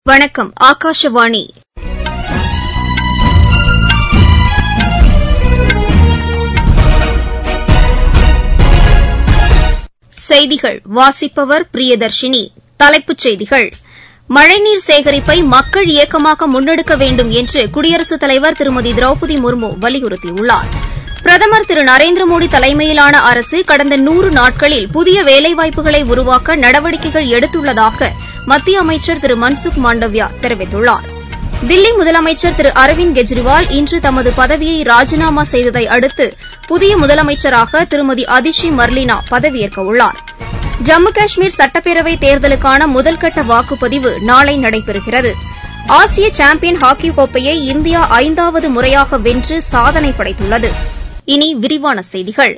வணக்கம் ஆகாஷவாணி செய்திகள் வாசிப்பவர் பிரியதர்ஷினி தலைப்புச் செய்திகள் மழைநீர் சேகரிப்பை மக்கள் இயக்கமாக முன்னெடுக்க வேண்டும் என்று குடியரசுத் தலைவர் திருமதி திரௌபதி முர்மு வலியுறுத்தியுள்ளார் பிரதமர் திரு நரேந்திரமோடி தலைமையிலான அரசு கடந்த நூறு நாட்களில் புதிய வேலைவாய்ப்புகளை உருவாக்க நடவடிக்கைகள் எடுத்துள்ளதாக மத்திய அமைச்சர் திரு மன்சுக் மாண்டவ்யா தெரிவித்துள்ளார் தில்லி முதலமைச்சர் திரு அரவிந்த் கெஜ்ரிவால் இன்று தமது பதவியை ராஜினாமா செய்ததை அடுத்து புதிய முதலமைச்சராக திருமதி அதிஷி மர்லினா பதவியேற்க உள்ளார் ஜம்மு காஷ்மீர் சட்டப்பேரவை தேர்தலுக்கான முதல்கட்ட வாக்குப்பதிவு நாளை நடைபெறுகிறது ஆசிய சாம்பியன் ஹாக்கி கோப்பையை இந்தியா ஐந்தாவது முறையாக வென்று சாதனை படைத்துள்ளது இனி விரிவான செய்திகள்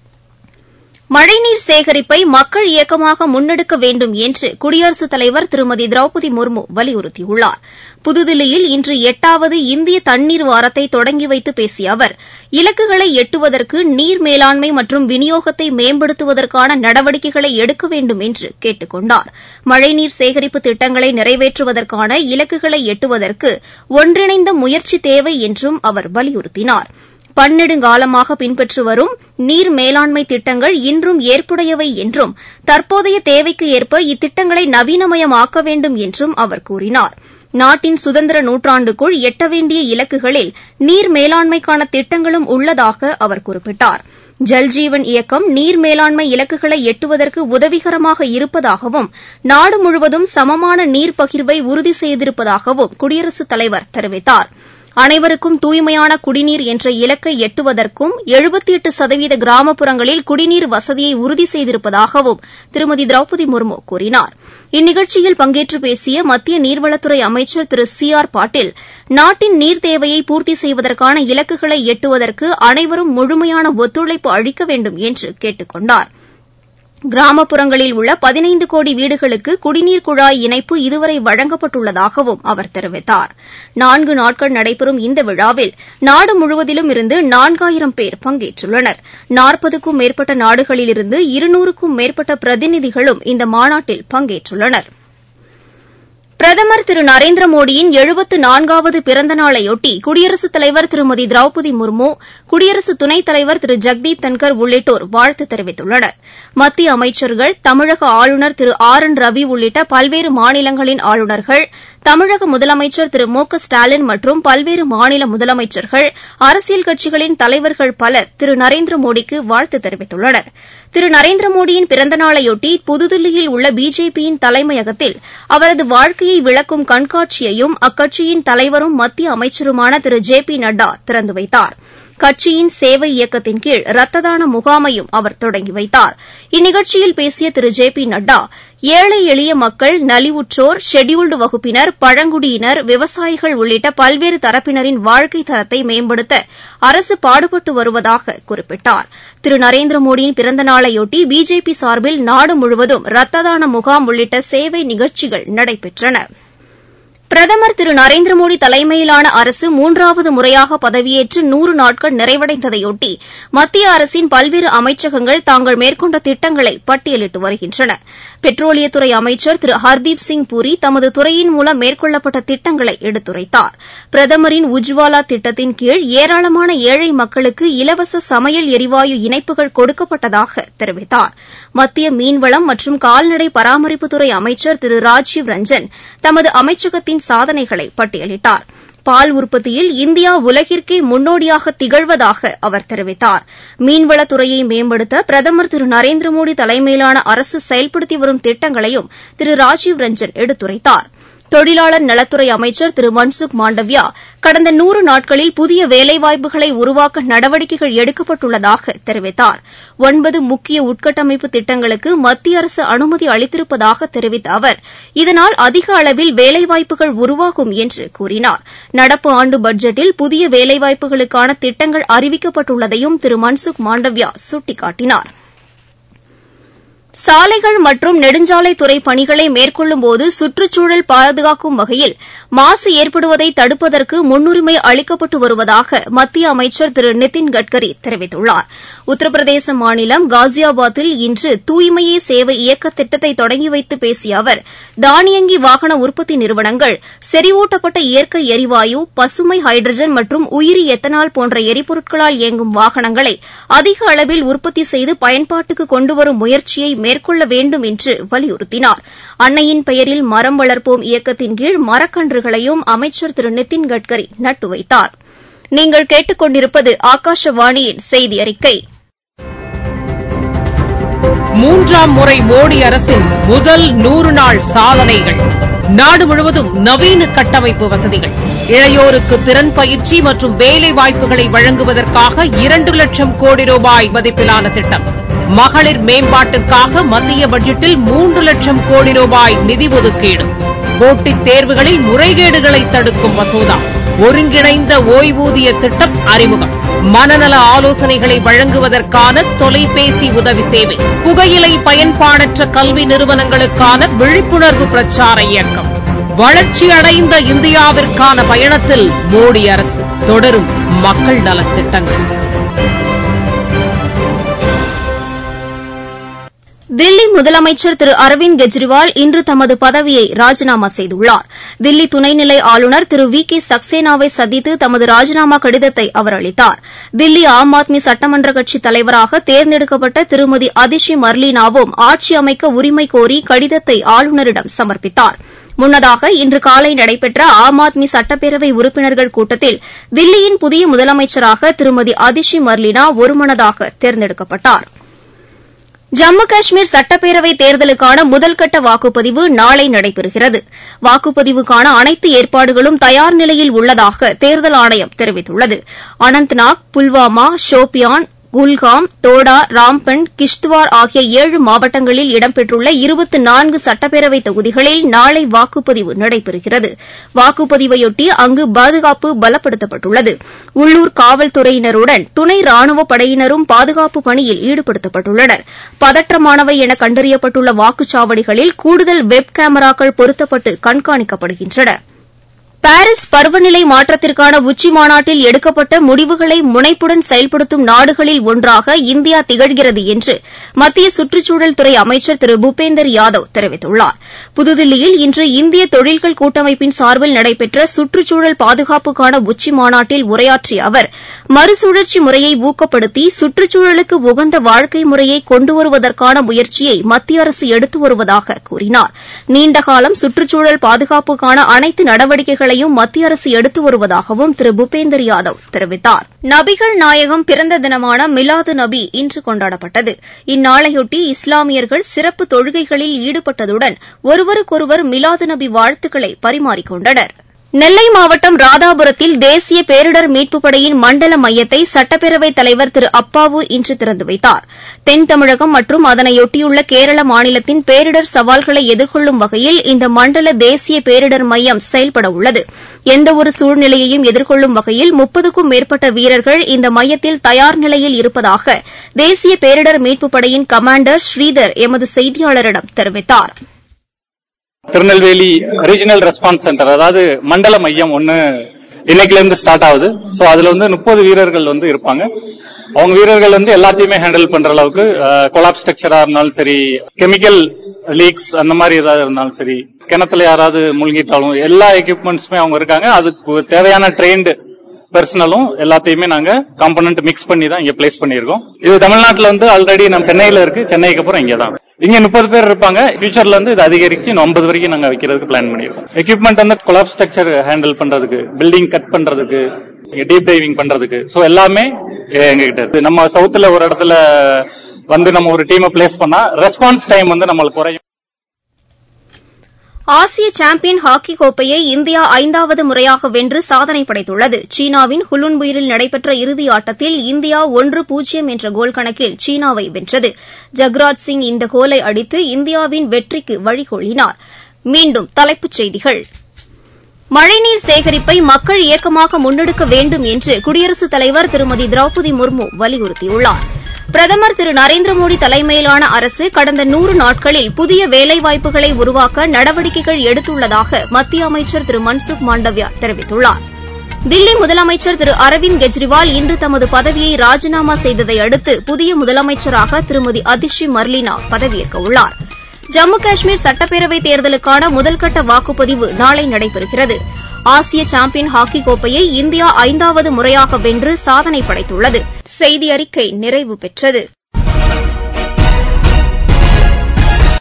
மழைநீர் சேகரிப்பை மக்கள் இயக்கமாக முன்னெடுக்க வேண்டும் என்று குடியரசுத் தலைவர் திருமதி திரௌபதி முர்மு வலியுறுத்தியுள்ளார் புதுதில்லியில் இன்று எட்டாவது இந்திய தண்ணீர் வாரத்தை தொடங்கி வைத்து பேசிய அவர் இலக்குகளை எட்டுவதற்கு நீர் மேலாண்மை மற்றும் விநியோகத்தை மேம்படுத்துவதற்கான நடவடிக்கைகளை எடுக்க வேண்டும் என்று கேட்டுக் கொண்டார் மழைநீர் சேகரிப்பு திட்டங்களை நிறைவேற்றுவதற்கான இலக்குகளை எட்டுவதற்கு ஒன்றிணைந்த முயற்சி தேவை என்றும் அவர் வலியுறுத்தினார் பன்னெடுங்காலமாக பின்பற்றி வரும் நீர் மேலாண்மை திட்டங்கள் இன்றும் ஏற்புடையவை என்றும் தற்போதைய தேவைக்கு ஏற்ப இத்திட்டங்களை நவீனமயமாக்க வேண்டும் என்றும் அவர் கூறினார் நாட்டின் சுதந்திர நூற்றாண்டுக்குள் எட்ட வேண்டிய இலக்குகளில் நீர் மேலாண்மைக்கான திட்டங்களும் உள்ளதாக அவர் குறிப்பிட்டார் ஜல்ஜீவன் இயக்கம் நீர் மேலாண்மை இலக்குகளை எட்டுவதற்கு உதவிகரமாக இருப்பதாகவும் நாடு முழுவதும் சமமான நீர் பகிர்வை உறுதி செய்திருப்பதாகவும் குடியரசுத் தலைவர் தெரிவித்தாா் அனைவருக்கும் தூய்மையான குடிநீர் என்ற இலக்கை எட்டுவதற்கும் எழுபத்தி எட்டு சதவீத கிராமப்புறங்களில் குடிநீர் வசதியை உறுதி செய்திருப்பதாகவும் திருமதி திரௌபதி முர்மு கூறினார் இந்நிகழ்ச்சியில் பங்கேற்று பேசிய மத்திய நீர்வளத்துறை அமைச்சர் திரு சி ஆர் பாட்டீல் நாட்டின் நீர் தேவையை பூர்த்தி செய்வதற்கான இலக்குகளை எட்டுவதற்கு அனைவரும் முழுமையான ஒத்துழைப்பு அளிக்க வேண்டும் என்று கேட்டுக் கொண்டாா் கிராமப்புறங்களில் உள்ள பதினைந்து கோடி வீடுகளுக்கு குடிநீர் குழாய் இணைப்பு இதுவரை வழங்கப்பட்டுள்ளதாகவும் அவர் தெரிவித்தார் நான்கு நாட்கள் நடைபெறும் இந்த விழாவில் நாடு முழுவதிலும் இருந்து நான்காயிரம் பேர் பங்கேற்றுள்ளனர் நாற்பதுக்கும் மேற்பட்ட நாடுகளிலிருந்து இருநூறுக்கும் மேற்பட்ட பிரதிநிதிகளும் இந்த மாநாட்டில் பங்கேற்றுள்ளனா் பிரதமர் திரு நரேந்திர மோடியின் எழுபத்து நான்காவது பிறந்த நாளையொட்டி குடியரசுத் தலைவர் திருமதி திரௌபதி முர்மு குடியரசு துணைத் தலைவர் திரு ஜெக்தீப் தன்கர் உள்ளிட்டோர் வாழ்த்து தெரிவித்துள்ளனர் மத்திய அமைச்சர்கள் தமிழக ஆளுநர் திரு ஆர் என் ரவி உள்ளிட்ட பல்வேறு மாநிலங்களின் ஆளுநர்கள் தமிழக முதலமைச்சர் திரு மு க ஸ்டாலின் மற்றும் பல்வேறு மாநில முதலமைச்சர்கள் அரசியல் கட்சிகளின் தலைவர்கள் பலர் திரு நரேந்திர மோடிக்கு வாழ்த்து தெரிவித்துள்ளனர் திரு நரேந்திர மோடியின் பிறந்த நாளையொட்டி புதுதில்லியில் உள்ள பிஜேபியின் தலைமையகத்தில் அவரது வாழ்க்கையை விளக்கும் கண்காட்சியையும் அக்கட்சியின் தலைவரும் மத்திய அமைச்சருமான திரு ஜே பி நட்டா திறந்து வைத்தார் கட்சியின் சேவை இயக்கத்தின் கீழ் ரத்த தான முகாமையும் அவர் தொடங்கி வைத்தார் இந்நிகழ்ச்சியில் பேசிய திரு ஜே பி நட்டா ஏழை எளிய மக்கள் நலிவுற்றோர் ஷெட்யூல்டு வகுப்பினர் பழங்குடியினர் விவசாயிகள் உள்ளிட்ட பல்வேறு தரப்பினரின் வாழ்க்கை தரத்தை மேம்படுத்த அரசு பாடுபட்டு வருவதாக குறிப்பிட்டார் திரு நரேந்திர மோடியின் பிறந்த நாளையொட்டி பிஜேபி சார்பில் நாடு முழுவதும் ரத்த தான முகாம் உள்ளிட்ட சேவை நிகழ்ச்சிகள் நடைபெற்றன பிரதமர் திரு நரேந்திர மோடி தலைமையிலான அரசு மூன்றாவது முறையாக பதவியேற்று நூறு நாட்கள் நிறைவடைந்ததையொட்டி மத்திய அரசின் பல்வேறு அமைச்சகங்கள் தாங்கள் மேற்கொண்ட திட்டங்களை பட்டியலிட்டு வருகின்றன பெட்ரோலியத்துறை அமைச்சர் திரு ஹர்தீப் சிங் பூரி தமது துறையின் மூலம் மேற்கொள்ளப்பட்ட திட்டங்களை எடுத்துரைத்தார் பிரதமரின் உஜ்வாலா திட்டத்தின் கீழ் ஏராளமான ஏழை மக்களுக்கு இலவச சமையல் எரிவாயு இணைப்புகள் கொடுக்கப்பட்டதாக தெரிவித்தார் மத்திய மீன்வளம் மற்றும் கால்நடை பராமரிப்புத்துறை அமைச்சர் திரு ராஜீவ் ரஞ்சன் தமது அமைச்சகத்தின் சாதனைகளை பட்டியலிட்டார் பால் உற்பத்தியில் இந்தியா உலகிற்கே முன்னோடியாக திகழ்வதாக அவர் தெரிவித்தார் மீன்வளத்துறையை மேம்படுத்த பிரதமர் திரு நரேந்திர மோடி தலைமையிலான அரசு செயல்படுத்தி வரும் திட்டங்களையும் திரு ராஜீவ் ரஞ்சன் எடுத்துரைத்தாா் தொழிலாளர் நலத்துறை அமைச்சர் திரு மன்சுக் மாண்டவ்யா கடந்த நூறு நாட்களில் புதிய வேலைவாய்ப்புகளை உருவாக்க நடவடிக்கைகள் எடுக்கப்பட்டுள்ளதாக தெரிவித்தார் ஒன்பது முக்கிய உட்கட்டமைப்பு திட்டங்களுக்கு மத்திய அரசு அனுமதி அளித்திருப்பதாக தெரிவித்த அவர் இதனால் அதிக அளவில் வேலைவாய்ப்புகள் உருவாகும் என்று கூறினார் நடப்பு ஆண்டு பட்ஜெட்டில் புதிய வேலைவாய்ப்புகளுக்கான திட்டங்கள் அறிவிக்கப்பட்டுள்ளதையும் திரு மன்சுக் மாண்டவ்யா சுட்டிக்காட்டினாா் சாலைகள் மற்றும் நெடுஞ்சாலைத்துறை பணிகளை மேற்கொள்ளும்போது சுற்றுச்சூழல் பாதுகாக்கும் வகையில் மாசு ஏற்படுவதை தடுப்பதற்கு முன்னுரிமை அளிக்கப்பட்டு வருவதாக மத்திய அமைச்சர் திரு நிதின் கட்கரி தெரிவித்துள்ளார் உத்தரப்பிரதேச மாநிலம் காசியாபாத்தில் இன்று தூய்மையே சேவை இயக்க திட்டத்தை தொடங்கி வைத்து பேசிய அவர் தானியங்கி வாகன உற்பத்தி நிறுவனங்கள் செறிவூட்டப்பட்ட இயற்கை எரிவாயு பசுமை ஹைட்ரஜன் மற்றும் உயிரி எத்தனால் போன்ற எரிபொருட்களால் இயங்கும் வாகனங்களை அதிக அளவில் உற்பத்தி செய்து பயன்பாட்டுக்கு கொண்டுவரும் முயற்சியை மேற்கொள்ள வேண்டும் என்று வலியுறுத்தினார் அன்னையின் பெயரில் மரம் வளர்ப்போம் இயக்கத்தின் கீழ் மரக்கன்றுகளையும் அமைச்சர் திரு நிதின் கட்கரி நட்டு வைத்தார் நீங்கள் கேட்டுக் கொண்டிருப்பது ஆகாஷவாணியின் செய்தி அறிக்கை மூன்றாம் முறை மோடி அரசின் முதல் நூறு நாள் சாதனைகள் நாடு முழுவதும் நவீன கட்டமைப்பு வசதிகள் இளையோருக்கு திறன் பயிற்சி மற்றும் வேலை வாய்ப்புகளை வழங்குவதற்காக இரண்டு லட்சம் கோடி ரூபாய் மதிப்பிலான திட்டம் மகளிர் மேம்பாட்டிற்காக மத்திய பட்ஜெட்டில் மூன்று லட்சம் கோடி ரூபாய் நிதி ஒதுக்கீடு போட்டித் தேர்வுகளில் முறைகேடுகளை தடுக்கும் மசோதா ஒருங்கிணைந்த ஓய்வூதிய திட்டம் அறிமுகம் மனநல ஆலோசனைகளை வழங்குவதற்கான தொலைபேசி உதவி சேவை புகையிலை பயன்பாடற்ற கல்வி நிறுவனங்களுக்கான விழிப்புணர்வு பிரச்சார இயக்கம் வளர்ச்சியடைந்த இந்தியாவிற்கான பயணத்தில் மோடி அரசு தொடரும் மக்கள் நலத்திட்டங்கள் தில்லி முதலமைச்சர் திரு அரவிந்த் கெஜ்ரிவால் இன்று தமது பதவியை ராஜினாமா செய்துள்ளார் தில்லி துணைநிலை ஆளுநர் திரு வி கே சக்சேனாவை சந்தித்து தமது ராஜினாமா கடிதத்தை அவர் அளித்தார் தில்லி ஆம் ஆத்மி சட்டமன்ற கட்சித் தலைவராக தேர்ந்தெடுக்கப்பட்ட திருமதி அதிஷி மர்லீனாவும் ஆட்சி அமைக்க உரிமை கோரி கடிதத்தை ஆளுநரிடம் சமர்ப்பித்தார் முன்னதாக இன்று காலை நடைபெற்ற ஆம் ஆத்மி சட்டப்பேரவை உறுப்பினர்கள் கூட்டத்தில் தில்லியின் புதிய முதலமைச்சராக திருமதி அதிஷி மர்லீனா ஒருமனதாக தேர்ந்தெடுக்கப்பட்டாா் ஜம்மு காஷ்மீர் சட்டப்பேரவை தேர்தலுக்கான முதல்கட்ட வாக்குப்பதிவு நாளை நடைபெறுகிறது வாக்குப்பதிவுக்கான அனைத்து ஏற்பாடுகளும் தயார் நிலையில் உள்ளதாக தேர்தல் ஆணையம் தெரிவித்துள்ளது அனந்த்நாக் புல்வாமா ஷோபியான் குல்காம் தோடா ராம்பன் கிஷ்துவார் ஆகிய ஏழு மாவட்டங்களில் இடம்பெற்றுள்ள இருபத்து நான்கு சட்டப்பேரவை தொகுதிகளில் நாளை வாக்குப்பதிவு நடைபெறுகிறது வாக்குப்பதிவையொட்டி அங்கு பாதுகாப்பு பலப்படுத்தப்பட்டுள்ளது உள்ளூர் காவல்துறையினருடன் துணை ராணுவ படையினரும் பாதுகாப்பு பணியில் ஈடுபடுத்தப்பட்டுள்ளனர் பதற்றமானவை என கண்டறியப்பட்டுள்ள வாக்குச்சாவடிகளில் கூடுதல் வெப் கேமராக்கள் பொருத்தப்பட்டு கண்காணிக்கப்படுகின்றன பாரிஸ் பருவநிலை மாற்றத்திற்கான உச்சி மாநாட்டில் எடுக்கப்பட்ட முடிவுகளை முனைப்புடன் செயல்படுத்தும் நாடுகளில் ஒன்றாக இந்தியா திகழ்கிறது என்று மத்திய சுற்றுச்சூழல் துறை அமைச்சர் திரு பூபேந்தர் யாதவ் தெரிவித்துள்ளார் புதுதில்லியில் இன்று இந்திய தொழில்கள் கூட்டமைப்பின் சார்பில் நடைபெற்ற சுற்றுச்சூழல் பாதுகாப்புக்கான உச்சி மாநாட்டில் உரையாற்றிய அவர் மறுசுழற்சி முறையை ஊக்கப்படுத்தி சுற்றுச்சூழலுக்கு உகந்த வாழ்க்கை முறையை கொண்டுவருவதற்கான முயற்சியை மத்திய அரசு எடுத்து வருவதாக கூறினார் நீண்டகாலம் சுற்றுச்சூழல் பாதுகாப்புக்கான அனைத்து நடவடிக்கைகளை நடவடிக்கைகளையும் மத்திய அரசு எடுத்து வருவதாகவும் திரு பூபேந்தர் யாதவ் தெரிவித்தார் நபிகள் நாயகம் பிறந்த தினமான மிலாது நபி இன்று கொண்டாடப்பட்டது இந்நாளையொட்டி இஸ்லாமியர்கள் சிறப்பு தொழுகைகளில் ஈடுபட்டதுடன் ஒருவருக்கொருவர் மிலாது நபி வாழ்த்துக்களை பரிமாறிக்கொண்டனர் நெல்லை மாவட்டம் ராதாபுரத்தில் தேசிய பேரிடர் மீட்புப் படையின் மண்டல மையத்தை சட்டப்பேரவைத் தலைவர் திரு அப்பாவு இன்று திறந்து வைத்தார் தென் தமிழகம் மற்றும் அதனையொட்டியுள்ள கேரள மாநிலத்தின் பேரிடர் சவால்களை எதிர்கொள்ளும் வகையில் இந்த மண்டல தேசிய பேரிடர் மையம் செயல்பட உள்ளது எந்தவொரு சூழ்நிலையையும் எதிர்கொள்ளும் வகையில் முப்பதுக்கும் மேற்பட்ட வீரர்கள் இந்த மையத்தில் தயார் நிலையில் இருப்பதாக தேசிய பேரிடர் மீட்புப் படையின் கமாண்டர் ஸ்ரீதர் எமது செய்தியாளரிடம் தெரிவித்தாா் திருநெல்வேலி ரீஜனல் ரெஸ்பான்ஸ் சென்டர் அதாவது மண்டல மையம் ஒன்னு இன்னைக்குல இருந்து ஸ்டார்ட் ஆகுது சோ அதுல வந்து முப்பது வீரர்கள் வந்து இருப்பாங்க அவங்க வீரர்கள் வந்து எல்லாத்தையுமே ஹேண்டில் பண்ற அளவுக்கு கொலாப் ஸ்ட்ரக்சரா இருந்தாலும் சரி கெமிக்கல் லீக்ஸ் அந்த மாதிரி ஏதாவது இருந்தாலும் சரி கிணத்துல யாராவது முழுங்கிட்டாலும் எல்லா எக்யூப்மெண்ட்ஸுமே அவங்க இருக்காங்க அதுக்கு தேவையான ட்ரெயின்டு பர்சனலும் எல்லாத்தையுமே நாங்க காம்பனன்ட் மிக்ஸ் பண்ணி தான் இங்க பிளேஸ் பண்ணிருக்கோம் இது தமிழ்நாட்டுல வந்து ஆல்ரெடி நம்ம சென்னையில இருக்கு சென்னைக்கு அப்புறம் இங்க தான் இங்க முப்பது பேர் இருப்பாங்க ஃபியூச்சர்ல இருந்து இது அதிகரிச்சு ஐம்பது வரைக்கும் நாங்க வைக்கிறதுக்கு பிளான் பண்ணிருக்கோம் எக்யூப்மெண்ட் வந்து கொலாப் ஸ்ட்ரக்சர் ஹேண்டில் பண்றதுக்கு பில்டிங் கட் பண்றதுக்கு டீப் டைவிங் பண்றதுக்கு சோ எல்லாமே எங்ககிட்ட இருக்கு நம்ம சவுத்துல ஒரு இடத்துல வந்து நம்ம ஒரு டீமை பிளேஸ் பண்ணா ரெஸ்பான்ஸ் டைம் வந்து நம்மளுக்கு குறையும் ஆசிய சாம்பியன் ஹாக்கி கோப்பையை இந்தியா ஐந்தாவது முறையாக வென்று சாதனை படைத்துள்ளது சீனாவின் ஹுலுன்புயரில் நடைபெற்ற இறுதி ஆட்டத்தில் இந்தியா ஒன்று பூஜ்ஜியம் என்ற கோல் கணக்கில் சீனாவை வென்றது ஜக்ராஜ் சிங் இந்த கோலை அடித்து இந்தியாவின் வெற்றிக்கு வழிகோலினார் மீண்டும் தலைப்புச் செய்திகள் மழைநீர் சேகரிப்பை மக்கள் இயக்கமாக முன்னெடுக்க வேண்டும் என்று குடியரசுத் தலைவர் திருமதி திரௌபதி முர்மு வலியுறுத்தியுள்ளார் பிரதமர் திரு நரேந்திர மோடி தலைமையிலான அரசு கடந்த நூறு நாட்களில் புதிய வேலைவாய்ப்புகளை உருவாக்க நடவடிக்கைகள் எடுத்துள்ளதாக மத்திய அமைச்சர் திரு மன்சுக் மாண்டவ்யா தெரிவித்துள்ளார் தில்லி முதலமைச்சர் திரு அரவிந்த் கெஜ்ரிவால் இன்று தமது பதவியை ராஜினாமா செய்ததை அடுத்து புதிய முதலமைச்சராக திருமதி அதிஷி மர்லினா பதவியேற்க உள்ளார் ஜம்மு காஷ்மீர் சட்டப்பேரவைத் தேர்தலுக்கான முதல்கட்ட வாக்குப்பதிவு நாளை நடைபெறுகிறது ஆசிய சாம்பியன் ஹாக்கி கோப்பையை இந்தியா ஐந்தாவது முறையாக வென்று சாதனை படைத்துள்ளது செய்தி அறிக்கை நிறைவு பெற்றது